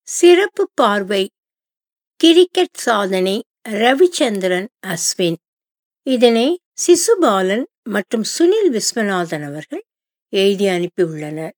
சிறப்பு பார்வை கிரிக்கெட் சாதனை ரவிச்சந்திரன் அஸ்வின் இதனை சிசுபாலன் மற்றும் சுனில் விஸ்வநாதன் அவர்கள் எழுதி அனுப்பியுள்ளனர்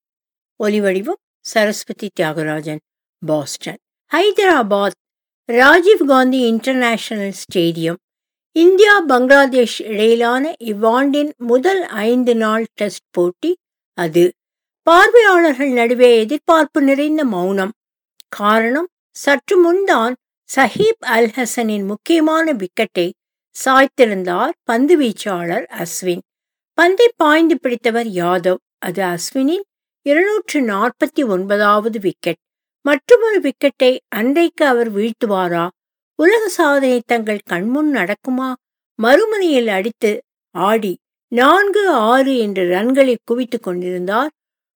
ஒலிவடிவம் Saraswathi Thiagarajan Boston Hyderabad Rajiv Gandhi international stadium India Bangladesh இடையிலான இவ்வாண்டின் முதல் ஐந்து நாள் டெஸ்ட் போட்டி அது பார்வையாளர்கள் நடுவே எதிர்பார்ப்பு நிறைந்த மௌனம் காரணம் சற்று முன்தான் சஹீப் அல் ஹசனின் முக்கியமான விக்கெட்டை சாய்த்திருந்தார் பந்து வீச்சாளர் அஸ்வின் பந்தை பாய்ந்து பிடித்தவர் யாதவ் அது அஸ்வினின் இருநூற்று நாற்பத்தி ஒன்பதாவது விக்கெட் மற்றொரு விக்கெட்டை அன்றைக்கு அவர் வீழ்த்துவாரா உலக சாதனை தங்கள் கண்முன் நடக்குமா மறுமுனையில் அடித்து ஆடி நான்கு ஆறு என்று ரன்களை குவித்துக் கொண்டிருந்தார்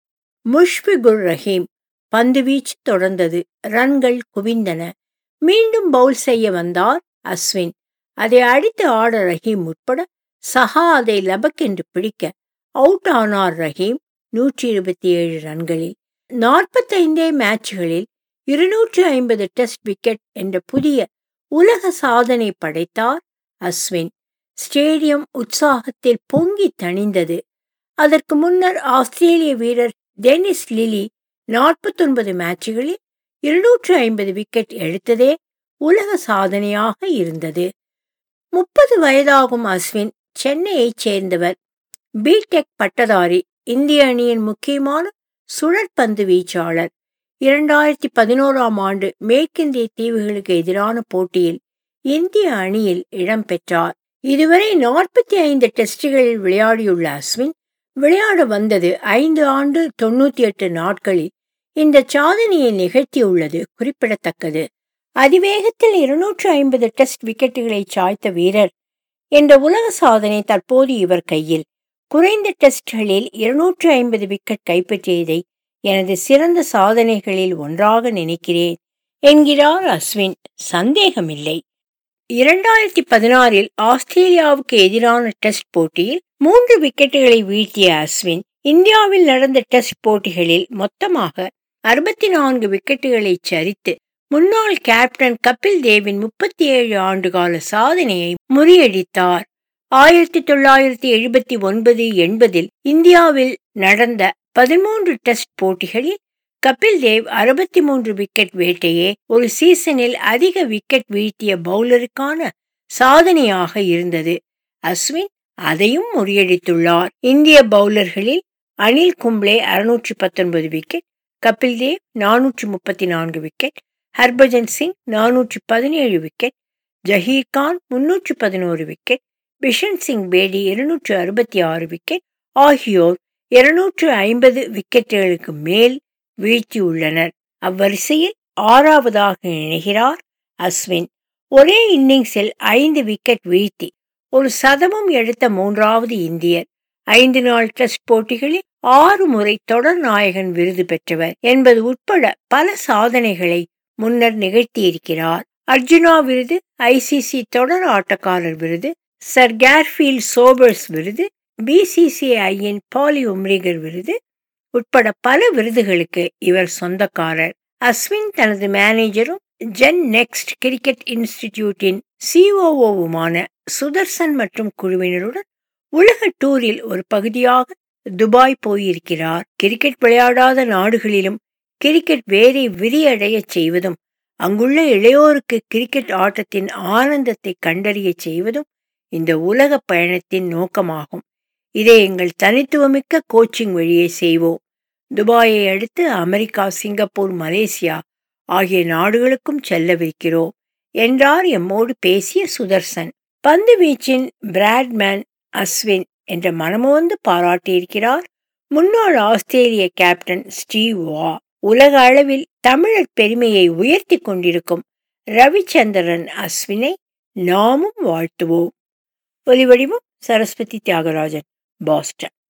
முஷ்பிகுர் ரஹீம் பந்து வீச்சு தொடர்ந்தது ரன்கள் குவிந்தன மீண்டும் பவுல் செய்ய வந்தார் அஸ்வின் அதை அடித்து ஆட ரஹீம் உட்பட சஹா அதை லபக்கென்று பிடிக்க அவுட் ஆனார் ரஹீம் நூற்றி இருபத்தி ஏழு ரன்களில் நாற்பத்தைந்தே மேட்ச்களில் இருநூற்று ஐம்பது டெஸ்ட் விக்கெட் என்ற புதிய உலக சாதனை படைத்தார் அஸ்வின் ஸ்டேடியம் உற்சாகத்தில் பொங்கி தணிந்தது அதற்கு முன்னர் ஆஸ்திரேலிய வீரர் டெனிஸ் லிலி நாற்பத்தொன்பது மேட்சுகளில் இருநூற்று ஐம்பது விக்கெட் எடுத்ததே உலக சாதனையாக இருந்தது முப்பது வயதாகும் அஸ்வின் சென்னையைச் சேர்ந்தவர் பிடெக் பட்டதாரி இந்திய அணியின் முக்கியமான சுழற்பந்து வீச்சாளர் இரண்டாயிரத்தி பதினோராம் ஆண்டு மேற்கிந்திய தீவுகளுக்கு எதிரான போட்டியில் இந்திய அணியில் இடம்பெற்றார் இதுவரை நாற்பத்தி ஐந்து டெஸ்டுகளில் விளையாடியுள்ள அஸ்வின் விளையாட வந்தது ஐந்து ஆண்டு தொண்ணூத்தி எட்டு நாட்களில் இந்த சாதனையை நிகழ்த்தியுள்ளது குறிப்பிடத்தக்கது அதிவேகத்தில் இருநூற்று ஐம்பது டெஸ்ட் விக்கெட்டுகளை சாய்த்த வீரர் என்ற உலக சாதனை தற்போது இவர் கையில் குறைந்த டெஸ்ட்களில் இருநூற்று ஐம்பது விக்கெட் கைப்பற்றியதை எனது சிறந்த சாதனைகளில் ஒன்றாக நினைக்கிறேன் என்கிறார் அஸ்வின் சந்தேகமில்லை இரண்டாயிரத்தி பதினாறில் ஆஸ்திரேலியாவுக்கு எதிரான டெஸ்ட் போட்டியில் மூன்று விக்கெட்டுகளை வீழ்த்திய அஸ்வின் இந்தியாவில் நடந்த டெஸ்ட் போட்டிகளில் மொத்தமாக அறுபத்தி நான்கு விக்கெட்டுகளை சரித்து முன்னாள் கேப்டன் கபில் தேவின் முப்பத்தி ஏழு ஆண்டுகால சாதனையை முறியடித்தார் ஆயிரத்தி தொள்ளாயிரத்தி எழுபத்தி ஒன்பது எண்பதில் இந்தியாவில் நடந்த பதிமூன்று டெஸ்ட் போட்டிகளில் கபில் தேவ் அறுபத்தி மூன்று விக்கெட் வேட்டையே ஒரு சீசனில் அதிக விக்கெட் வீழ்த்திய பவுலருக்கான சாதனையாக இருந்தது அஸ்வின் அதையும் முறியடித்துள்ளார் இந்திய பவுலர்களில் அனில் கும்ப்ளே அறுநூற்றி பத்தொன்பது விக்கெட் கபில் தேவ் நானூற்றி முப்பத்தி நான்கு விக்கெட் ஹர்பஜன் சிங் நானூற்றி பதினேழு விக்கெட் ஜஹீர் கான் முன்னூற்று பதினோரு விக்கெட் பிஷன் சிங் பேடி இருநூற்று அறுபத்தி ஆறு விக்கெட் ஆகியோர் இருநூற்று ஐம்பது விக்கெட்டுகளுக்கு மேல் வீழ்த்தியுள்ளனர் அவ்வரிசையில் ஆறாவதாக இணைகிறார் அஸ்வின் ஒரே இன்னிங்ஸில் ஐந்து விக்கெட் வீழ்த்தி ஒரு சதமும் எடுத்த மூன்றாவது இந்தியர் ஐந்து நாள் டெஸ்ட் போட்டிகளில் ஆறு முறை தொடர் நாயகன் விருது பெற்றவர் என்பது உட்பட பல சாதனைகளை முன்னர் நிகழ்த்தியிருக்கிறார் அர்ஜுனா விருது ஐசிசி தொடர் ஆட்டக்காரர் விருது சர் கேர்ஃபீல்ட் சோபர்ஸ் விருது பிசிசிஐயின் பாலி உம்ரிகர் விருது உட்பட பல விருதுகளுக்கு இவர் சொந்தக்காரர் அஸ்வின் தனது மேனேஜரும் ஜென் நெக்ஸ்ட் கிரிக்கெட் இன்ஸ்டிடியூட்டின் சிஓஓவுமான சுதர்சன் மற்றும் குழுவினருடன் உலக டூரில் ஒரு பகுதியாக துபாய் போயிருக்கிறார் கிரிக்கெட் விளையாடாத நாடுகளிலும் கிரிக்கெட் வேரை விரியடையச் செய்வதும் அங்குள்ள இளையோருக்கு கிரிக்கெட் ஆட்டத்தின் ஆனந்தத்தை கண்டறிய செய்வதும் இந்த உலக பயணத்தின் நோக்கமாகும் இதை எங்கள் தனித்துவமிக்க கோச்சிங் வழியே செய்வோம் துபாயை அடுத்து அமெரிக்கா சிங்கப்பூர் மலேசியா ஆகிய நாடுகளுக்கும் செல்லவிருக்கிறோம் என்றார் எம்மோடு பேசிய சுதர்சன் பந்து வீச்சின் பிராட்மேன் அஸ்வின் என்ற மனமுவந்து பாராட்டியிருக்கிறார் முன்னாள் ஆஸ்திரேலிய கேப்டன் ஸ்டீவ் வா உலக அளவில் தமிழர் பெருமையை உயர்த்தி கொண்டிருக்கும் ரவிச்சந்திரன் அஸ்வினை நாமும் வாழ்த்துவோம் ஒலிவடிவம் சரஸ்வதி தியாகராஜன் பாஸ்டன்